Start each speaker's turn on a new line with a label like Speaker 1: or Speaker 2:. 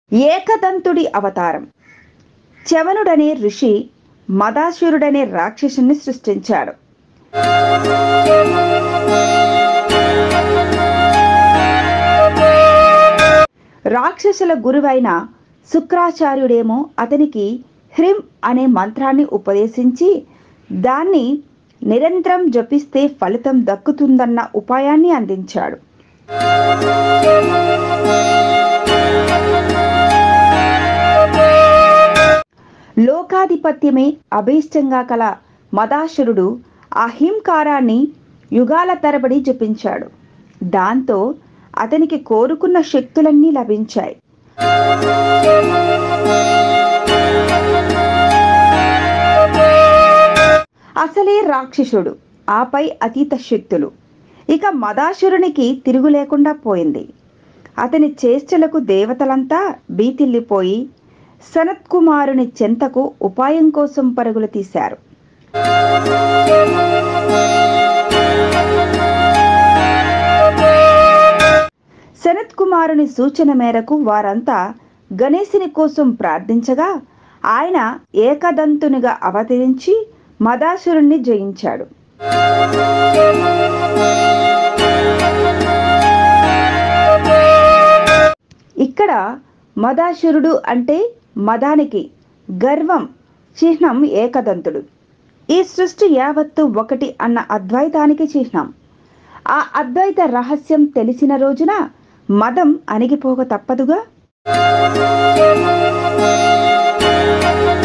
Speaker 1: ఏకదంతుడి అవతారం చవనుడనే ఋషి మదాసురుడనే రాక్షసుని సృష్టించాడు రాక్షసుల గురువైన శుక్రాచార్యుడేమో అతనికి హ్రిం అనే మంత్రాన్ని ఉపదేశించి దాన్ని నిరంతరం జపిస్తే ఫలితం దక్కుతుందన్న ఉపాయాన్ని అందించాడు లోకాధిపత్యమే అభీష్టంగా కల మదాసురుడు ఆ హింకారాన్ని యుగాల తరబడి జపించాడు దాంతో అతనికి కోరుకున్న శక్తులన్నీ లభించాయి అసలే రాక్షసుడు ఆపై అతీత శక్తులు ఇక మదాసురునికి తిరుగు లేకుండా పోయింది అతని చేష్టలకు దేవతలంతా బీతిల్లిపోయి సనత్కుమారుని చెంతకు ఉపాయం కోసం పరుగులు తీశారు సనత్ కుమారుని సూచన మేరకు వారంతా గణేశుని కోసం ప్రార్థించగా ఆయన ఏకదంతునిగా అవతరించి మదాసురుణ్ణి జయించాడు ఇక్కడ మదాసురుడు అంటే మదానికి గర్వం చిహ్నం ఏకదంతుడు ఈ సృష్టి యావత్తు ఒకటి అన్న అద్వైతానికి చిహ్నం ఆ అద్వైత రహస్యం తెలిసిన రోజున మదం అణిగిపోక తప్పదుగా